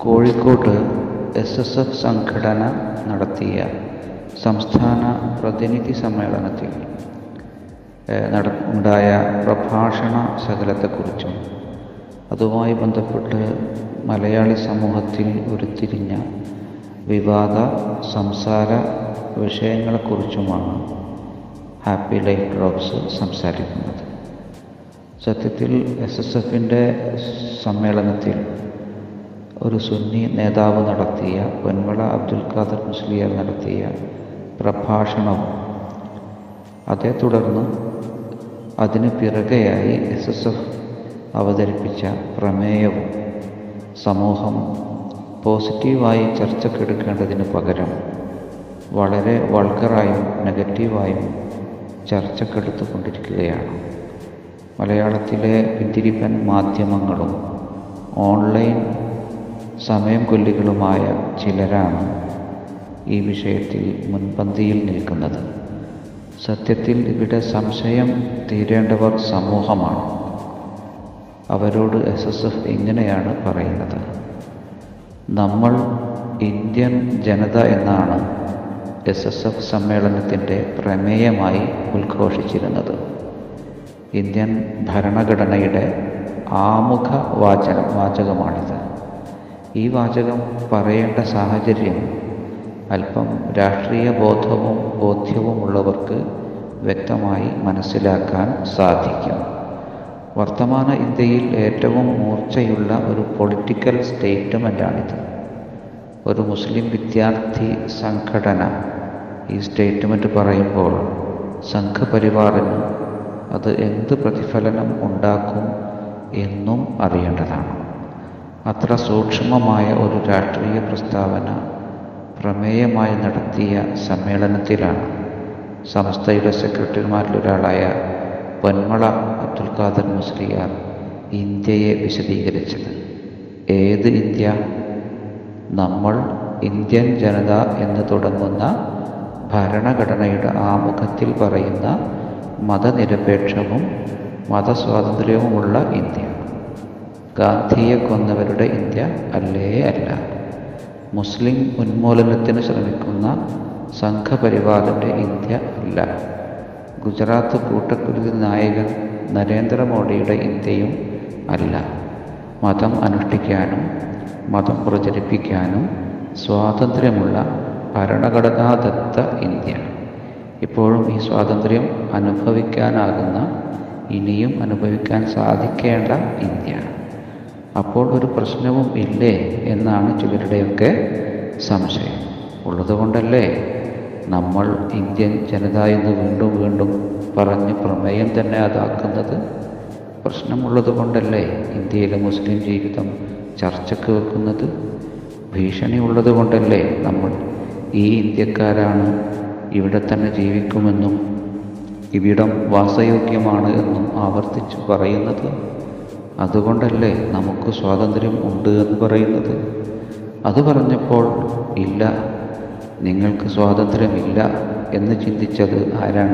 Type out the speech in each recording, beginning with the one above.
കോഴിക്കോട്ട് S S F സംഘടന നടത്തിയ സംസ്ഥാന പ്രതിനിധി സമ്മേളനത്തിൽ ഏഹ്, നട ഉണ്ടായ പ്രഭാഷണ ശകലത്തെക്കുറിച്ചും അതുമായി ബന്ധപ്പെട്ട് മലയാളി സമൂഹത്തിൽ ഉരുത്തിരിഞ്ഞ വിവാദ സംസാര വിഷയങ്ങളെക്കുറിച്ചുമാണ് ഹാപ്പി ലൈഫ് ഡ്രോപ്സ് സംസാരിക്കുന്നത് സത്യത്തിൽ എസ് എസ് എഫിൻ്റെ സമ്മേളനത്തിൽ ഒരു സുന്നി നേതാവ് നടത്തിയ പൊന്മള അബ്ദുൽ ഖാദർ മുസ്ലിയാർ നടത്തിയ പ്രഭാഷണവും അതേ തുടർന്ന് അതിന് പിറകെയായി എസ് എസ് എഫ് അവതരിപ്പിച്ച പ്രമേയവും സമൂഹം പോസിറ്റീവായി ചർച്ചക്കെടുക്കേണ്ടതിന് പകരം വളരെ വൾഗറായും നെഗറ്റീവായും ചർച്ചക്കെടുത്തുകൊണ്ടിരിക്കുകയാണ് മലയാളത്തിലെ പിന്തിരിപ്പൻ മാധ്യമങ്ങളും ഓൺലൈൻ സമയം കൊല്ലികളുമായ ചിലരാണ് ഈ വിഷയത്തിൽ മുൻപന്തിയിൽ നിൽക്കുന്നത് സത്യത്തിൽ ഇവിടെ സംശയം തീരേണ്ടവർ സമൂഹമാണ് അവരോട് എസ് എസ് എഫ് ഇങ്ങനെയാണ് പറയുന്നത് നമ്മൾ ഇന്ത്യൻ ജനത എന്നാണ് എസ് എസ് എഫ് സമ്മേളനത്തിൻ്റെ പ്രമേയമായി ഉദ്ഘോഷിച്ചിരുന്നത് ഇന്ത്യൻ ഭരണഘടനയുടെ ആമുഖ വാചകം വാചകമാണിത് ഈ വാചകം പറയേണ്ട സാഹചര്യം അല്പം രാഷ്ട്രീയ ബോധവും ബോധ്യവുമുള്ളവർക്ക് വ്യക്തമായി മനസ്സിലാക്കാൻ സാധിക്കും വർത്തമാന ഇന്ത്യയിൽ ഏറ്റവും മൂർച്ചയുള്ള ഒരു പൊളിറ്റിക്കൽ സ്റ്റേറ്റ്മെൻ്റാണിത് ഒരു മുസ്ലിം വിദ്യാർത്ഥി സംഘടന ഈ സ്റ്റേറ്റ്മെൻറ്റ് പറയുമ്പോൾ സംഘപരിവാറിന് അത് എന്ത് പ്രതിഫലനം ഉണ്ടാക്കും എന്നും അറിയേണ്ടതാണ് അത്ര സൂക്ഷ്മമായ ഒരു രാഷ്ട്രീയ പ്രസ്താവന പ്രമേയമായി നടത്തിയ സമ്മേളനത്തിലാണ് സംസ്ഥയുടെ സെക്രട്ടറിമാരിലൊരാളായ പൊന്മള അബ്ദുൽ ഖാദർ മുസ്ലിയാർ ഇന്ത്യയെ വിശദീകരിച്ചത് ഏത് ഇന്ത്യ നമ്മൾ ഇന്ത്യൻ ജനത എന്ന് തുടങ്ങുന്ന ഭരണഘടനയുടെ ആമുഖത്തിൽ പറയുന്ന മതനിരപേക്ഷവും മതസ്വാതന്ത്ര്യവുമുള്ള ഇന്ത്യ ഗാന്ധിയെ കൊന്നവരുടെ ഇന്ത്യ അല്ലേ അല്ല മുസ്ലിം ഉന്മൂലനത്തിന് ശ്രമിക്കുന്ന സംഘപരിവാറിൻ്റെ ഇന്ത്യ അല്ല ഗുജറാത്ത് കൂട്ടക്കുരുതി നായകൻ നരേന്ദ്രമോദിയുടെ ഇന്ത്യയും അല്ല മതം അനുഷ്ഠിക്കാനും മതം പ്രചരിപ്പിക്കാനും സ്വാതന്ത്ര്യമുള്ള ഭരണഘടനാദത്ത ഇന്ത്യ ഇപ്പോഴും ഈ സ്വാതന്ത്ര്യം അനുഭവിക്കാനാകുന്ന ഇനിയും അനുഭവിക്കാൻ സാധിക്കേണ്ട ഇന്ത്യ അപ്പോൾ ഒരു പ്രശ്നവും ഇല്ലേ എന്നാണ് ചിലരുടെയൊക്കെ സംശയം ഉള്ളതുകൊണ്ടല്ലേ നമ്മൾ ഇന്ത്യൻ ജനത എന്ന് വീണ്ടും വീണ്ടും പറഞ്ഞ് പ്രമേയം തന്നെ അതാക്കുന്നത് പ്രശ്നമുള്ളത് കൊണ്ടല്ലേ ഇന്ത്യയിലെ മുസ്ലിം ജീവിതം ചർച്ചയ്ക്ക് വെക്കുന്നത് ഭീഷണി ഉള്ളത് കൊണ്ടല്ലേ നമ്മൾ ഈ ഇന്ത്യക്കാരാണ് ഇവിടെ തന്നെ ജീവിക്കുമെന്നും ഇവിടം വാസയോഗ്യമാണ് എന്നും ആവർത്തിച്ച് പറയുന്നത് അതുകൊണ്ടല്ലേ നമുക്ക് സ്വാതന്ത്ര്യം ഉണ്ട് എന്ന് പറയുന്നത് അത് പറഞ്ഞപ്പോൾ ഇല്ല നിങ്ങൾക്ക് സ്വാതന്ത്ര്യമില്ല എന്ന് ചിന്തിച്ചത് ആരാണ്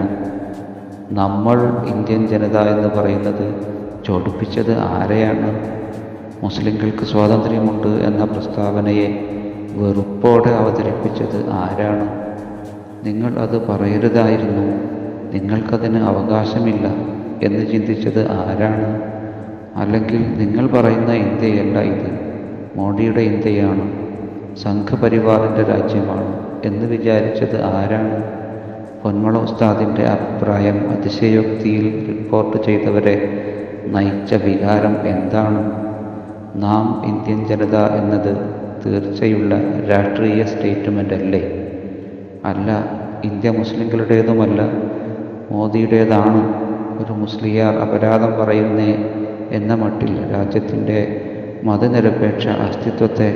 നമ്മൾ ഇന്ത്യൻ ജനത എന്ന് പറയുന്നത് ചോടിപ്പിച്ചത് ആരെയാണ് മുസ്ലിങ്ങൾക്ക് സ്വാതന്ത്ര്യമുണ്ട് എന്ന പ്രസ്താവനയെ വെറുപ്പോടെ അവതരിപ്പിച്ചത് ആരാണ് നിങ്ങൾ അത് പറയരുതായിരുന്നു നിങ്ങൾക്കതിന് അവകാശമില്ല എന്ന് ചിന്തിച്ചത് ആരാണ് അല്ലെങ്കിൽ നിങ്ങൾ പറയുന്ന ഇന്ത്യയല്ല ഇത് മോഡിയുടെ ഇന്ത്യയാണ് സംഘപരിവാറിൻ്റെ രാജ്യമാണ് എന്ന് വിചാരിച്ചത് ആരാണ് പൊന്മള ഉസ്താദിൻ്റെ അഭിപ്രായം അതിശയോക്തിയിൽ റിപ്പോർട്ട് ചെയ്തവരെ നയിച്ച വികാരം എന്താണ് നാം ഇന്ത്യൻ ജനത എന്നത് തീർച്ചയുള്ള രാഷ്ട്രീയ സ്റ്റേറ്റ്മെൻ്റ് അല്ലേ അല്ല ഇന്ത്യ മുസ്ലിങ്ങളുടേതുമല്ല മോദിയുടേതാണ് ഒരു മുസ്ലിയാർ അപരാധം പറയുന്നേ എന്ന മട്ടിൽ രാജ്യത്തിൻ്റെ മതനിരപേക്ഷ അസ്തിത്വത്തെ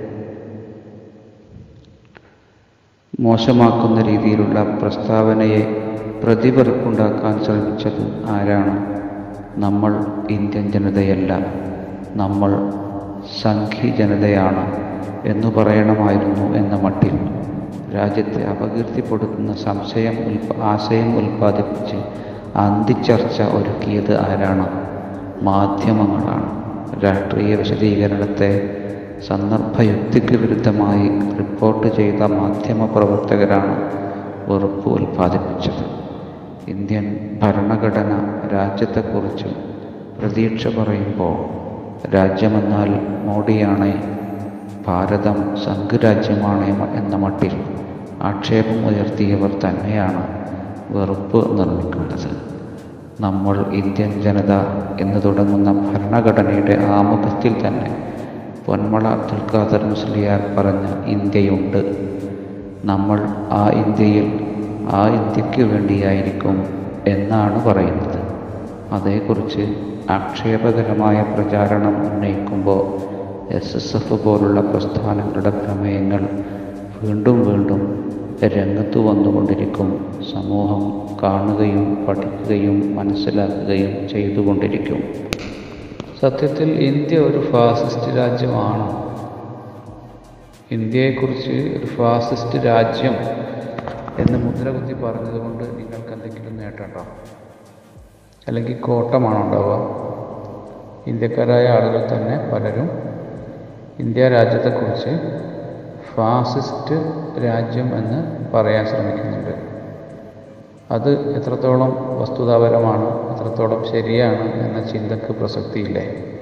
മോശമാക്കുന്ന രീതിയിലുള്ള പ്രസ്താവനയെ പ്രതിപറിപ്പുണ്ടാക്കാൻ ശ്രമിച്ചത് ആരാണ് നമ്മൾ ഇന്ത്യൻ ജനതയല്ല നമ്മൾ സംഘി ജനതയാണ് എന്ന് പറയണമായിരുന്നു എന്ന മട്ടിൽ രാജ്യത്തെ അപകീർത്തിപ്പെടുത്തുന്ന സംശയം ഉൽപ ആശയം ഉൽപ്പാദിപ്പിച്ച് അന്തിച്ചർച്ച ഒരുക്കിയത് ആരാണ് മാധ്യമങ്ങളാണ് രാഷ്ട്രീയ വിശദീകരണത്തെ സന്ദർഭയുക്തിക്ക് വിരുദ്ധമായി റിപ്പോർട്ട് ചെയ്ത മാധ്യമപ്രവർത്തകരാണ് വെറുപ്പ് ഉൽപ്പാദിപ്പിച്ചത് ഇന്ത്യൻ ഭരണഘടന രാജ്യത്തെക്കുറിച്ച് പ്രതീക്ഷ പറയുമ്പോൾ രാജ്യമെന്നാൽ മോഡിയാണ് ഭാരതം സംഘരാജ്യമാണ് എന്ന മട്ടിൽ ആക്ഷേപം ഉയർത്തിയവർ തന്നെയാണ് വെറുപ്പ് നിർമ്മിക്കുന്നത് നമ്മൾ ഇന്ത്യൻ ജനത എന്ന് തുടങ്ങുന്ന ഭരണഘടനയുടെ ആമുഖത്തിൽ തന്നെ പൊന്മള അബ്ദുൽ ഖാദർ മുസ്ലിയാർ പറഞ്ഞ ഇന്ത്യയുണ്ട് നമ്മൾ ആ ഇന്ത്യയിൽ ആ ഇന്ത്യക്ക് വേണ്ടിയായിരിക്കും എന്നാണ് പറയുന്നത് അതേക്കുറിച്ച് ആക്ഷേപകരമായ പ്രചാരണം ഉന്നയിക്കുമ്പോൾ എസ് എസ് എഫ് പോലുള്ള പ്രസ്ഥാനങ്ങളുടെ പ്രമേയങ്ങൾ വീണ്ടും വീണ്ടും രംഗത്ത് വന്നുകൊണ്ടിരിക്കും സമൂഹം കാണുകയും പഠിക്കുകയും മനസ്സിലാക്കുകയും ചെയ്തുകൊണ്ടിരിക്കും സത്യത്തിൽ ഇന്ത്യ ഒരു ഫാസിസ്റ്റ് രാജ്യമാണോ ഇന്ത്യയെക്കുറിച്ച് ഒരു ഫാസിസ്റ്റ് രാജ്യം എന്ന് മുദ്രകുത്തി പറഞ്ഞതുകൊണ്ട് നിങ്ങൾക്ക് എന്തെങ്കിലും നേട്ടമുണ്ടോ അല്ലെങ്കിൽ കോട്ടമാണോ ഉണ്ടാവുക ഇന്ത്യക്കാരായ ആളുകൾ തന്നെ പലരും ഇന്ത്യ രാജ്യത്തെക്കുറിച്ച് ഫാസിസ്റ്റ് രാജ്യം എന്ന് പറയാൻ ശ്രമിക്കുന്നുണ്ട് അത് എത്രത്തോളം വസ്തുതാപരമാണ് എത്രത്തോളം ശരിയാണ് എന്ന ചിന്തക്ക് പ്രസക്തിയില്ലേ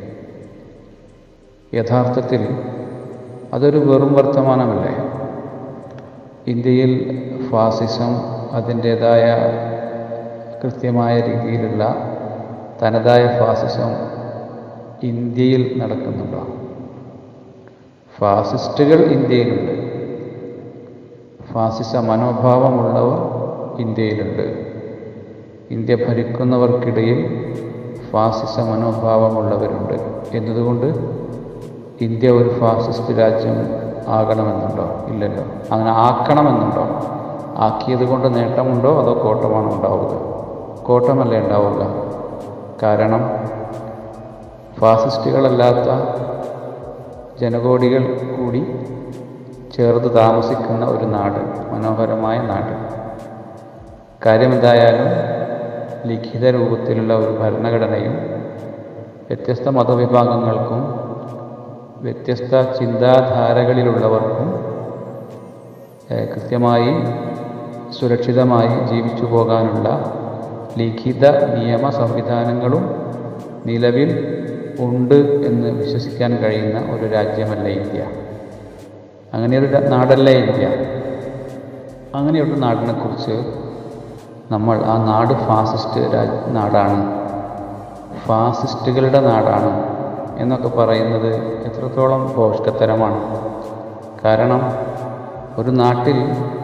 യഥാർത്ഥത്തിൽ അതൊരു വെറും വർത്തമാനമല്ലേ ഇന്ത്യയിൽ ഫാസിസം അതിൻ്റേതായ കൃത്യമായ രീതിയിലുള്ള തനതായ ഫാസിസം ഇന്ത്യയിൽ നടക്കുന്നുണ്ടോ ഫാസിസ്റ്റുകൾ ഇന്ത്യയിലുണ്ട് ഫാസിസ മനോഭാവമുള്ളവർ ഇന്ത്യയിലുണ്ട് ഇന്ത്യ ഭരിക്കുന്നവർക്കിടയിൽ ഫാസിസ മനോഭാവമുള്ളവരുണ്ട് എന്നതുകൊണ്ട് ഇന്ത്യ ഒരു ഫാസിസ്റ്റ് രാജ്യം ആകണമെന്നുണ്ടോ ഇല്ലല്ലോ അങ്ങനെ ആക്കണമെന്നുണ്ടോ ആക്കിയത് കൊണ്ട് നേട്ടമുണ്ടോ അതോ കോട്ടമാണോ ഉണ്ടാവുക കോട്ടമല്ലേ ഉണ്ടാവുക കാരണം ഫാസിസ്റ്റുകളല്ലാത്ത ജനകോടികൾ കൂടി ചേർത്ത് താമസിക്കുന്ന ഒരു നാട് മനോഹരമായ നാട് കാര്യമെന്തായാലും ലിഖിത രൂപത്തിലുള്ള ഒരു ഭരണഘടനയും വ്യത്യസ്ത മതവിഭാഗങ്ങൾക്കും വ്യത്യസ്ത ചിന്താധാരകളിലുള്ളവർക്കും ഏഹ്, കൃത്യമായി സുരക്ഷിതമായി ജീവിച്ചു പോകാനുള്ള ലിഖിത നിയമ സംവിധാനങ്ങളും നിലവിൽ ഉണ്ട് എന്ന് വിശ്വസിക്കാൻ കഴിയുന്ന ഒരു രാജ്യമല്ല ഇന്ത്യ അങ്ങനെയൊരു ര- നാടല്ല ഇന്ത്യ അങ്ങനെയൊരു നാടിനെക്കുറിച്ച് നമ്മൾ ആ നാട് ഫാസിസ്റ്റ് രാജ് നാടാണ് ഫാസിസ്റ്റുകളുടെ നാടാണ് എന്നൊക്കെ പറയുന്നത് എത്രത്തോളം ഭോഷ്കത്തരമാണ് കാരണം ഒരു നാട്ടിൽ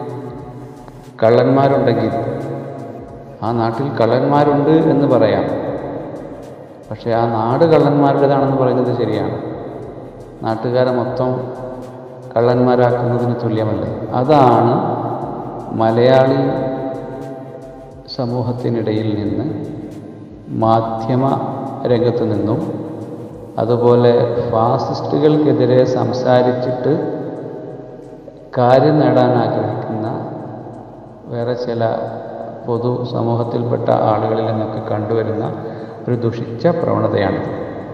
കള്ളന്മാരുണ്ടെങ്കിൽ ആ നാട്ടിൽ കള്ളന്മാരുണ്ട് എന്ന് പറയാം പക്ഷേ ആ നാട് കള്ളന്മാരുടേതാണെന്ന് പറയുന്നത് ശരിയാണ് നാട്ടുകാരെ മൊത്തം കള്ളന്മാരാക്കുന്നതിന് തുല്യമല്ലേ അതാണ് മലയാളി സമൂഹത്തിനിടയിൽ നിന്ന് മാധ്യമ രംഗത്ത് നിന്നും അതുപോലെ ഫാസിസ്റ്റുകൾക്കെതിരെ സംസാരിച്ചിട്ട് കാര്യം നേടാൻ ആഗ്രഹിക്കുന്ന വേറെ ചില പൊതു സമൂഹത്തിൽപ്പെട്ട ആളുകളിൽ നിന്നൊക്കെ കണ്ടുവരുന്ന ഒരു ദുഷിച്ച പ്രവണതയാണിത്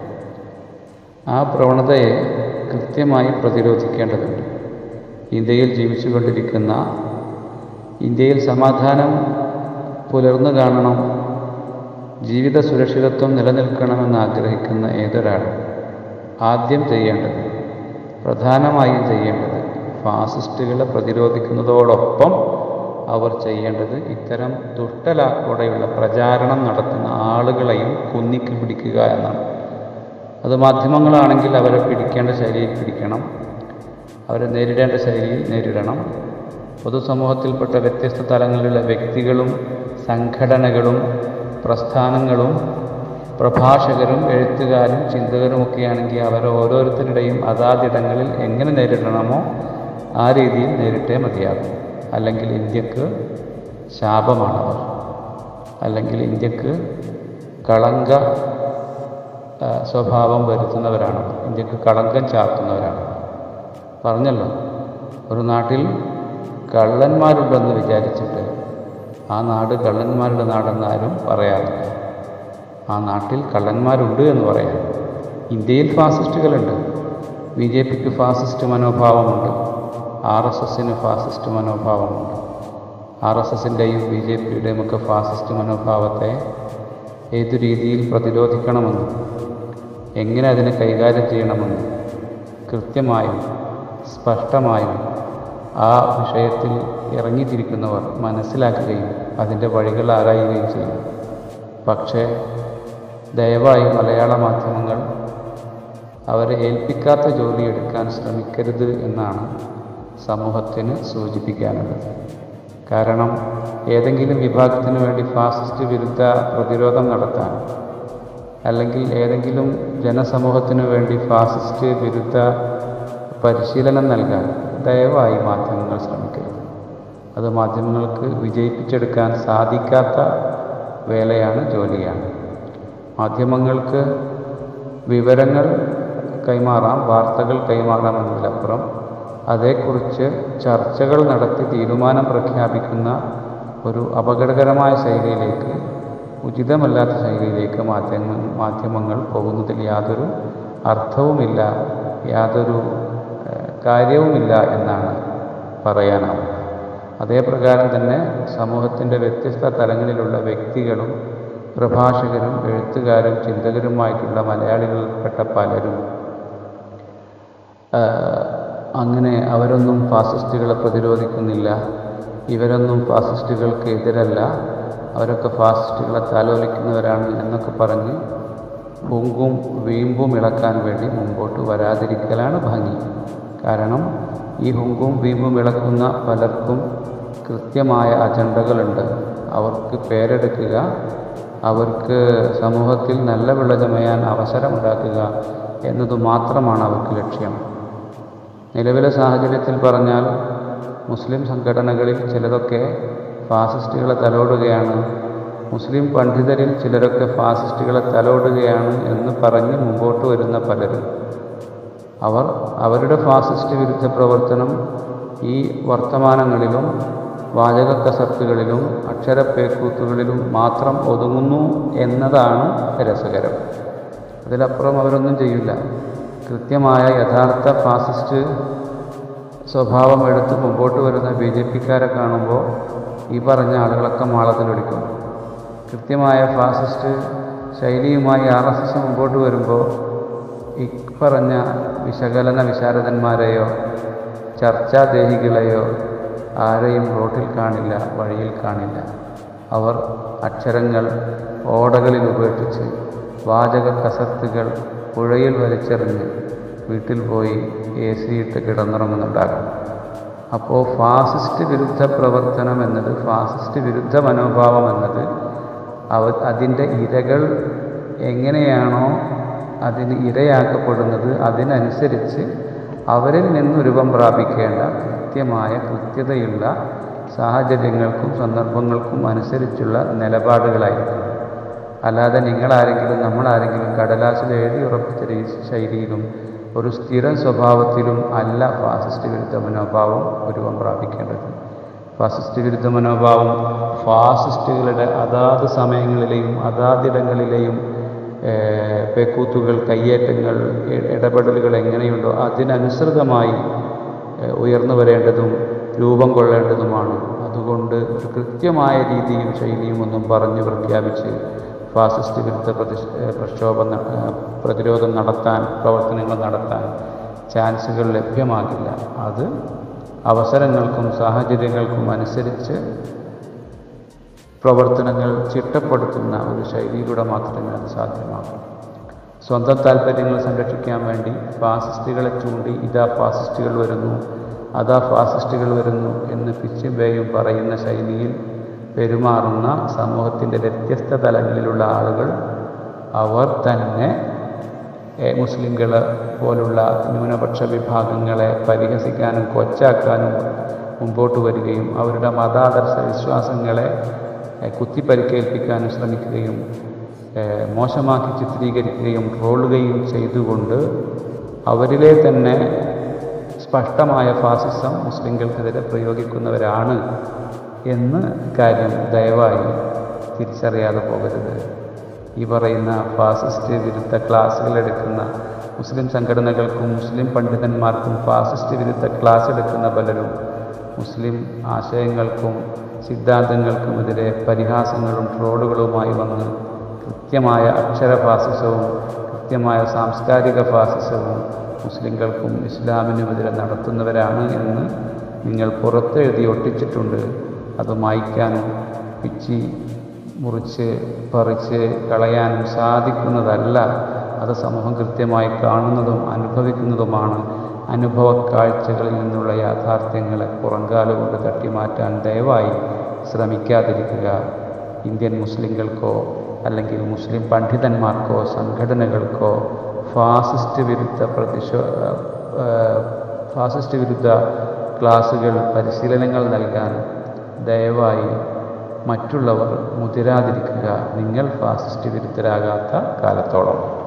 ആ പ്രവണതയെ കൃത്യമായി പ്രതിരോധിക്കേണ്ടതുണ്ട് ഇന്ത്യയിൽ ജീവിച്ചുകൊണ്ടിരിക്കുന്ന ഇന്ത്യയിൽ സമാധാനം പുലർന്നു കാണണം ജീവിത സുരക്ഷിതത്വം നിലനിൽക്കണമെന്ന് ആഗ്രഹിക്കുന്ന ഏതൊരാളും ആദ്യം ചെയ്യേണ്ടത് പ്രധാനമായും ചെയ്യേണ്ടത് ഫാസിസ്റ്റുകളെ പ്രതിരോധിക്കുന്നതോടൊപ്പം അവർ ചെയ്യേണ്ടത് ഇത്തരം ദുഷ്ടലാക്കോടെയുള്ള പ്രചാരണം നടത്തുന്ന ആളുകളെയും കുന്നിക്ക് പിടിക്കുക എന്നാണ് അത് മാധ്യമങ്ങളാണെങ്കിൽ അവരെ പിടിക്കേണ്ട ശൈലിയിൽ പിടിക്കണം അവരെ നേരിടേണ്ട ശൈലിയിൽ നേരിടണം പൊതുസമൂഹത്തിൽപ്പെട്ട വ്യത്യസ്ത തലങ്ങളിലുള്ള വ്യക്തികളും സംഘടനകളും പ്രസ്ഥാനങ്ങളും പ്രഭാഷകരും എഴുത്തുകാരും ചിന്തകരുമൊക്കെയാണെങ്കിൽ അവർ ഓരോരുത്തരുടെയും അതാതിടങ്ങളിൽ എങ്ങനെ നേരിടണമോ ആ രീതിയിൽ നേരിട്ടേ മതിയാകും അല്ലെങ്കിൽ ഇന്ത്യക്ക് ശാപമാണവർ അല്ലെങ്കിൽ ഇന്ത്യക്ക് കളങ്ക ആ, സ്വഭാവം വരുത്തുന്നവരാണ് ഇന്ത്യക്ക് കളങ്കം ചാർത്തുന്നവരാണ് പറഞ്ഞല്ലോ ഒരു നാട്ടിൽ കള്ളന്മാരുണ്ടെന്ന് വിചാരിച്ചിട്ട് ആ നാട് കള്ളന്മാരുടെ നാടെന്ന് ആരും പറയാറില്ല ആ നാട്ടിൽ കള്ളന്മാരുണ്ട് എന്ന് പറയാം ഇന്ത്യയിൽ ഫാസിസ്റ്റുകളുണ്ട് ബി ജെ പിക്ക് ഫാസിസ്റ്റ് മനോഭാവമുണ്ട് ആർ എസ് എസിന് ഫാസിസ്റ്റ് മനോഭാവമുണ്ട് ആർ എസ് എസിൻ്റെയും ബി ജെ പിയുടെയും ഒക്കെ ഫാസിസ്റ്റ് മനോഭാവത്തെ ഏതു രീതിയിൽ പ്രതിരോധിക്കണമെന്നും എങ്ങനെ അതിനെ കൈകാര്യം ചെയ്യണമെന്നും കൃത്യമായും സ്പഷ്ടമായും ആ വിഷയത്തിൽ ഇറങ്ങിത്തിരിക്കുന്നവർ മനസ്സിലാക്കുകയും അതിൻ്റെ വഴികൾ ആരായുകയും ചെയ്യും പക്ഷേ ദയവായി മലയാള മാധ്യമങ്ങൾ അവരെ ഏൽപ്പിക്കാത്ത ജോലി എടുക്കാൻ ശ്രമിക്കരുത് എന്നാണ് സമൂഹത്തിന് സൂചിപ്പിക്കാനുള്ളത് കാരണം ഏതെങ്കിലും വിഭാഗത്തിന് വേണ്ടി ഫാസിസ്റ്റ് വിരുദ്ധ പ്രതിരോധം നടത്താൻ അല്ലെങ്കിൽ ഏതെങ്കിലും ജനസമൂഹത്തിനു വേണ്ടി ഫാസിസ്റ്റ് വിരുദ്ധ പരിശീലനം നൽകാൻ ദയവായി മാധ്യമങ്ങൾ ശ്രമിക്കരുത് അത് മാധ്യമങ്ങൾക്ക് വിജയിപ്പിച്ചെടുക്കാൻ സാധിക്കാത്ത വേലയാണ് ജോലിയാണ് മാധ്യമങ്ങൾക്ക് വിവരങ്ങൾ കൈമാറാം വാർത്തകൾ കൈമാറാം എന്നതിലപ്പുറം അതേക്കുറിച്ച് ചർച്ചകൾ നടത്തി തീരുമാനം പ്രഖ്യാപിക്കുന്ന ഒരു അപകടകരമായ ശൈലിയിലേക്ക് ഉചിതമല്ലാത്ത ശൈലിയിലേക്ക് മാധ്യമ മാധ്യമങ്ങൾ പോകുന്നതിൽ യാതൊരു അർത്ഥവുമില്ല യാതൊരു ഏഹ്, കാര്യവുമില്ല എന്നാണ് പറയാനാവുക അതേപ്രകാരം തന്നെ സമൂഹത്തിൻ്റെ വ്യത്യസ്ത തലങ്ങളിലുള്ള വ്യക്തികളും പ്രഭാഷകരും എഴുത്തുകാരും ചിന്തകരുമായിട്ടുള്ള മലയാളികളിൽപ്പെട്ട പലരും ആ, അങ്ങനെ അവരൊന്നും ഫാസിസ്റ്റുകളെ പ്രതിരോധിക്കുന്നില്ല ഇവരൊന്നും ഫാസിസ്റ്റുകൾക്ക് എതിരല്ല അവരൊക്കെ ഫാസിസ്റ്റുകളെ താലോലിക്കുന്നവരാണ് എന്നൊക്കെ പറഞ്ഞ് പൊങ്കും വീമ്പും ഇളക്കാൻ വേണ്ടി മുമ്പോട്ട് വരാതിരിക്കലാണ് ഭംഗി കാരണം ഈ ഹുങ്കും വീമ്പും ഇളക്കുന്ന പലർക്കും കൃത്യമായ അജണ്ടകളുണ്ട് അവർക്ക് പേരെടുക്കുക അവർക്ക് സമൂഹത്തിൽ നല്ല വിള ചമയാൻ അവസരമുണ്ടാക്കുക എന്നത് മാത്രമാണ് അവർക്ക് ലക്ഷ്യം നിലവിലെ സാഹചര്യത്തിൽ പറഞ്ഞാൽ മുസ്ലിം സംഘടനകളിൽ ചിലതൊക്കെ ഫാസിസ്റ്റുകളെ തലോടുകയാണ് മുസ്ലിം പണ്ഡിതരിൽ ചിലരൊക്കെ ഫാസിസ്റ്റുകളെ തലോടുകയാണ് എന്ന് പറഞ്ഞ് മുമ്പോട്ട് വരുന്ന പലരും അവർ അവരുടെ ഫാസിസ്റ്റ് വിരുദ്ധ പ്രവർത്തനം ഈ വർത്തമാനങ്ങളിലും വാചക കസർത്തുകളിലും അക്ഷരപ്പേക്കൂത്തുകളിലും മാത്രം ഒതുങ്ങുന്നു എന്നതാണ് രസകരം അതിലപ്പുറം അവരൊന്നും ചെയ്യില്ല കൃത്യമായ യഥാർത്ഥ ഫാസിസ്റ്റ് സ്വഭാവം എടുത്ത് മുമ്പോട്ട് വരുന്ന ബി ജെ പിക്കാരെ കാണുമ്പോൾ ഈ പറഞ്ഞ ആളുകളൊക്കെ മാളത്തിലൊടിക്കും കൃത്യമായ ഫാസിസ്റ്റ് ശൈലിയുമായി ആർ എസ് എസ് മുമ്പോട്ട് വരുമ്പോൾ ഈ പറഞ്ഞ വിശകലന വിശാരദന്മാരെയോ ചർച്ചാദേഹികളെയോ ആരെയും റോട്ടിൽ കാണില്ല വഴിയിൽ കാണില്ല അവർ അക്ഷരങ്ങൾ ഓടകളിൽ ഉപേക്ഷിച്ച് വാചക കസർത്തുകൾ പുഴയിൽ വലിച്ചെറിഞ്ഞ് വീട്ടിൽ പോയി എ സി ഇട്ട് കിടന്നുറങ്ങുന്നുണ്ടാകും അപ്പോൾ ഫാസിസ്റ്റ് വിരുദ്ധ പ്രവർത്തനം എന്നത് ഫാസിസ്റ്റ് വിരുദ്ധ മനോഭാവം എന്നത് അവ അതിൻ്റെ ഇരകൾ എങ്ങനെയാണോ അതിന് ഇരയാക്കപ്പെടുന്നത് അതിനനുസരിച്ച് അവരിൽ നിന്ന് രൂപം പ്രാപിക്കേണ്ട കൃത്യമായ കൃത്യതയുള്ള സാഹചര്യങ്ങൾക്കും സന്ദർഭങ്ങൾക്കും അനുസരിച്ചുള്ള നിലപാടുകളായിരിക്കും അല്ലാതെ നിങ്ങളാരെങ്കിലും നമ്മളാരെങ്കിലും കടലാസിൽ എഴുതി ഉറപ്പിച്ച രീ- ശൈലിയിലും ഒരു സ്ഥിരം സ്വഭാവത്തിലും അല്ല ഫാസിസ്റ്റ് വിരുദ്ധ മനോഭാവം രൂപം പ്രാപിക്കേണ്ടത് ഫാസിസ്റ്റ് വിരുദ്ധ മനോഭാവം ഫാസിസ്റ്റുകളുടെ അതാത് സമയങ്ങളിലെയും അതാതിടങ്ങളിലെയും ഏഹ്, പേക്കൂത്തുകൾ കയ്യേറ്റങ്ങൾ ഇ- ഇടപെടലുകൾ എങ്ങനെയുണ്ടോ അതിനനുസൃതമായി ഏഹ്, ഉയർന്നു വരേണ്ടതും രൂപം കൊള്ളേണ്ടതുമാണ് അതുകൊണ്ട് ഒരു കൃത്യമായ രീതിയും ശൈലിയും ഒന്നും പറഞ്ഞു പ്രഖ്യാപിച്ച് ഫാസിസ്റ്റ് വിരുദ്ധ പ്രതി പ്രക്ഷോഭം ന- ഏഹ്, പ്രതിരോധം നടത്താൻ പ്രവർത്തനങ്ങൾ നടത്താൻ ചാൻസുകൾ ലഭ്യമാകില്ല അത് അവസരങ്ങൾക്കും സാഹചര്യങ്ങൾക്കും അനുസരിച്ച് പ്രവർത്തനങ്ങൾ ചിട്ടപ്പെടുത്തുന്ന ഒരു ശൈലിയിലൂടെ മാത്രമേ അത് സാധ്യമാകൂ സ്വന്തം താല്പര്യങ്ങൾ സംരക്ഷിക്കാൻ വേണ്ടി ഫാസിസ്റ്റുകളെ ചൂണ്ടി ഇതാ ഫാസിസ്റ്റുകൾ വരുന്നു അതാ ഫാസിസ്റ്റുകൾ വരുന്നു എന്ന് പിച്ചും പേയും പറയുന്ന ശൈലിയിൽ പെരുമാറുന്ന സമൂഹത്തിൻ്റെ വ്യത്യസ്ത തലങ്ങളിലുള്ള ആളുകൾ അവർ തന്നെ ഏ, മുസ്ലിങ്ങൾ പോലുള്ള ന്യൂനപക്ഷ വിഭാഗങ്ങളെ പരിഹസിക്കാനും കൊച്ചാക്കാനും മുമ്പോട്ട് വരികയും അവരുടെ മതാദർശ വിശ്വാസങ്ങളെ ഏ, കുത്തിപ്പരിക്കേൽപ്പിക്കാനും ശ്രമിക്കുകയും ഏ, മോശമാക്കി ചിത്രീകരിക്കുകയും ട്രോളുകയും ചെയ്തുകൊണ്ട് അവരിലെ തന്നെ സ്പഷ്ടമായ ഫാസിസം മുസ്ലിങ്ങൾക്കെതിരെ പ്രയോഗിക്കുന്നവരാണ് എന്ന് കാര്യം ദയവായി തിരിച്ചറിയാതെ പോകരുത് ഈ പറയുന്ന ഫാസിസ്റ്റ് വിരുദ്ധ ക്ലാസ്സുകൾ എടുക്കുന്ന മുസ്ലിം സംഘടനകൾക്കും മുസ്ലിം പണ്ഡിതന്മാർക്കും ഫാസിസ്റ്റ് വിരുദ്ധ ക്ലാസ് എടുക്കുന്ന പലരും മുസ്ലിം ആശയങ്ങൾക്കും സിദ്ധാന്തങ്ങൾക്കുമെതിരെ പരിഹാസങ്ങളും ട്രോളുകളുമായി വന്ന് കൃത്യമായ അക്ഷര ഫാസിസവും കൃത്യമായ സാംസ്കാരിക ഫാസിസവും മുസ്ലിങ്ങൾക്കും ഇസ്ലാമിനുമെതിരെ നടത്തുന്നവരാണ് എന്ന് നിങ്ങൾ പുറത്തെഴുതി ഒട്ടിച്ചിട്ടുണ്ട് അത് മായ്ക്കാനും പിച്ചി മുറിച്ച് പറിച്ച് കളയാനും സാധിക്കുന്നതല്ല അത് സമൂഹം കൃത്യമായി കാണുന്നതും അനുഭവിക്കുന്നതുമാണ് അനുഭവ കാഴ്ചകളിൽ നിന്നുള്ള യാഥാർത്ഥ്യങ്ങളെ പുറങ്കാലുകൊണ്ട് തട്ടിമാറ്റാൻ ദയവായി ശ്രമിക്കാതിരിക്കുക ഇന്ത്യൻ മുസ്ലിങ്ങൾക്കോ അല്ലെങ്കിൽ മുസ്ലിം പണ്ഡിതന്മാർക്കോ സംഘടനകൾക്കോ ഫാസിസ്റ്റ് വിരുദ്ധ പ്രതിഷോ ഫാസിസ്റ്റ് വിരുദ്ധ ക്ലാസുകൾ പരിശീലനങ്ങൾ നൽകാൻ ദയവായി മറ്റുള്ളവർ മുതിരാതിരിക്കുക നിങ്ങൾ ഫാസിസ്റ്റ് വിരുദ്ധരാകാത്ത കാലത്തോളം